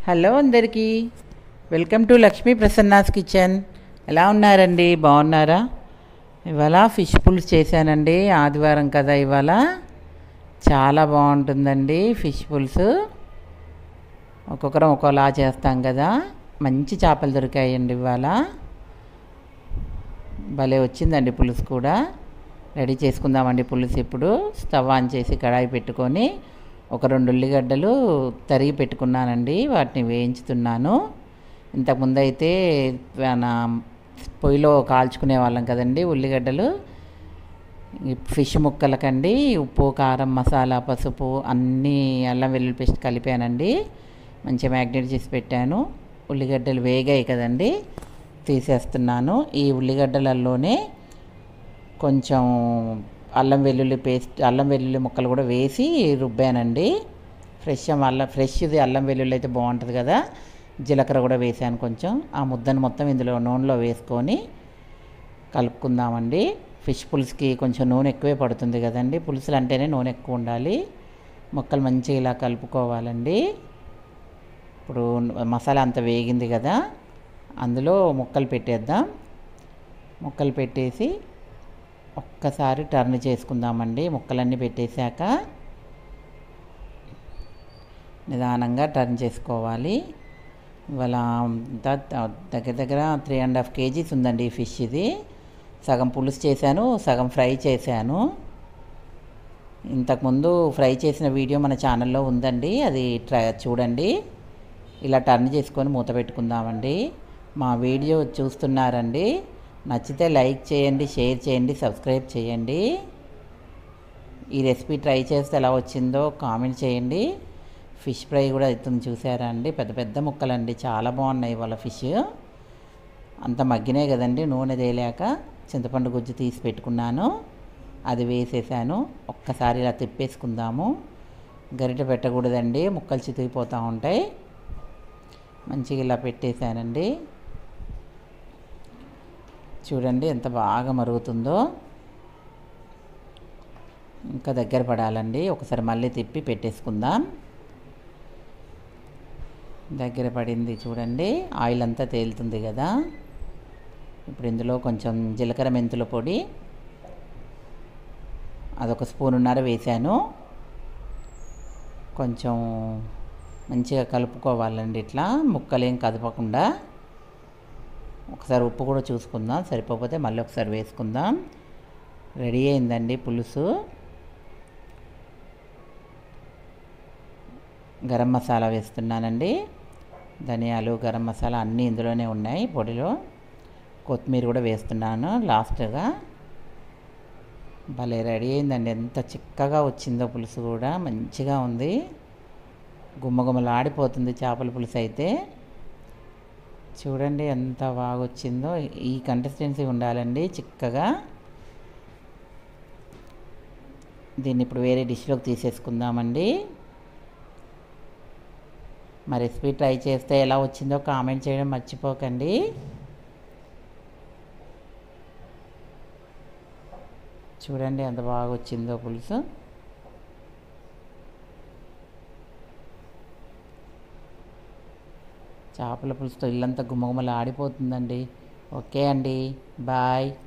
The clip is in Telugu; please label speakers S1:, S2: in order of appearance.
S1: హలో అందరికీ welcome to Lakshmi Prasanna's kitchen ఎలా ఉన్నారండి బాగున్నారా ఇవాళ ఫిష్ పులుసు చేశానండి ఆదివారం కదా ఇవాళ చాలా బాగుంటుందండి ఫిష్ పులుసు ఒక్కొక్కరం ఒక్కోలా చేస్తాం కదా మంచి చేపలు దొరికాయండి ఇవాళ భలే వచ్చిందండి పులుసు కూడా రెడీ చేసుకుందామండి పులుసు ఇప్పుడు స్టవ్ ఆన్ చేసి కడాయి పెట్టుకొని ఒక రెండు ఉల్లిగడ్డలు తరిగి పెట్టుకున్నానండి వాటిని వేయించుతున్నాను ఇంతకుముందు అయితే మన పొయ్యిలో కాల్చుకునే వాళ్ళం కదండి ఉల్లిగడ్డలు ఈ ఫిష్ ముక్కలకండి ఉప్పు కారం మసాలా పసుపు అన్నీ అల్లం వెల్లుల్లి పేస్ట్ కలిపానండి మంచిగా మ్యాగ్నేట్ చేసి పెట్టాను ఉల్లిగడ్డలు వేగాయి కదండి తీసేస్తున్నాను ఈ ఉల్లిగడ్డలలోనే కొంచెం అల్లం వెల్లుల్లి పేస్ట్ అల్లం వెల్లుల్లి ముక్కలు కూడా వేసి రుబ్బానండి ఫ్రెష్ అల్లం ఫ్రెష్ది అల్లం వెల్లుల్లి అయితే బాగుంటుంది కదా జీలకర్ర కూడా వేసాను కొంచెం ఆ ముద్దను మొత్తం ఇందులో నూనెలో వేసుకొని కలుపుకుందామండి ఫిష్ పులుసుకి కొంచెం నూనె ఎక్కువే పడుతుంది కదండి పులుసులు అంటేనే నూనె ఎక్కువ ఉండాలి ముక్కలు మంచిగా ఇలా కలుపుకోవాలండి ఇప్పుడు మసాలా అంతా వేగింది కదా అందులో ముక్కలు పెట్టేద్దాం ముక్కలు పెట్టేసి ఒక్కసారి టర్న్ చేసుకుందామండి ముక్కలన్నీ పెట్టేశాక నిదానంగా టర్న్ చేసుకోవాలి ఇవాళ దగ్గర దగ్గర త్రీ అండ్ హాఫ్ కేజీస్ ఉందండి ఈ ఫిష్ ఇది సగం పులుసు చేశాను సగం ఫ్రై చేశాను ఇంతకుముందు ఫ్రై చేసిన వీడియో మన ఛానల్లో ఉందండి అది ట్రై చూడండి ఇలా టర్న్ చేసుకొని మూత పెట్టుకుందామండి మా వీడియో చూస్తున్నారండి నచ్చితే లైక్ చేయండి షేర్ చేయండి సబ్స్క్రైబ్ చేయండి ఈ రెసిపీ ట్రై చేస్తే ఎలా వచ్చిందో కామెంట్ చేయండి ఫిష్ ఫ్రై కూడా అవుతుంది చూసారా అండి పెద్ద పెద్ద ముక్కలండి చాలా బాగున్నాయి వాళ్ళ ఫిష్ అంత మగ్గినాయి కదండి నూనె తేలాక చింతపండు గుజ్జు తీసి పెట్టుకున్నాను అది వేసేసాను ఒక్కసారి ఇలా తిప్పేసుకుందాము గరిట పెట్టకూడదండి ముక్కలు చితికిపోతూ ఉంటాయి మంచిగా ఇలా పెట్టేశానండి చూడండి ఎంత బాగా మరుగుతుందో ఇంకా దగ్గర పడాలండి ఒకసారి మళ్ళీ తిప్పి పెట్టేసుకుందాం దగ్గర పడింది చూడండి ఆయిల్ అంతా తేలుతుంది కదా ఇప్పుడు ఇందులో కొంచెం జీలకర్ర మెంతుల పొడి అదొక స్పూనున్నర వేసాను కొంచెం మంచిగా కలుపుకోవాలండి ఇట్లా ముక్కలేం కదపకుండా ఒకసారి ఉప్పు కూడా చూసుకుందాం సరిపోతే మళ్ళీ ఒకసారి వేసుకుందాం రెడీ అయిందండి పులుసు గరం మసాలా వేస్తున్నానండి ధనియాలు గరం మసాలా అన్నీ ఇందులోనే ఉన్నాయి పొడిలో కొత్తిమీర కూడా వేస్తున్నాను లాస్ట్గా భలే రెడీ అయిందండి ఎంత చిక్కగా వచ్చిందో పులుసు కూడా మంచిగా ఉంది గుమ్మగుమ్మలాడిపోతుంది చేపల పులుసు అయితే చూడండి ఎంత బాగా వచ్చిందో ఈ కన్సిస్టెన్సీ ఉండాలండి చిక్కగా దీన్ని ఇప్పుడు వేరే డిష్లోకి తీసేసుకుందామండి మా రెసిపీ ట్రై చేస్తే ఎలా వచ్చిందో కామెంట్ చేయడం మర్చిపోకండి చూడండి ఎంత బాగా వచ్చిందో పులుసు చేపల పులుసుతో ఇల్లంతా గుమ్మగుమ్మలు ఆడిపోతుందండి ఓకే అండి బాయ్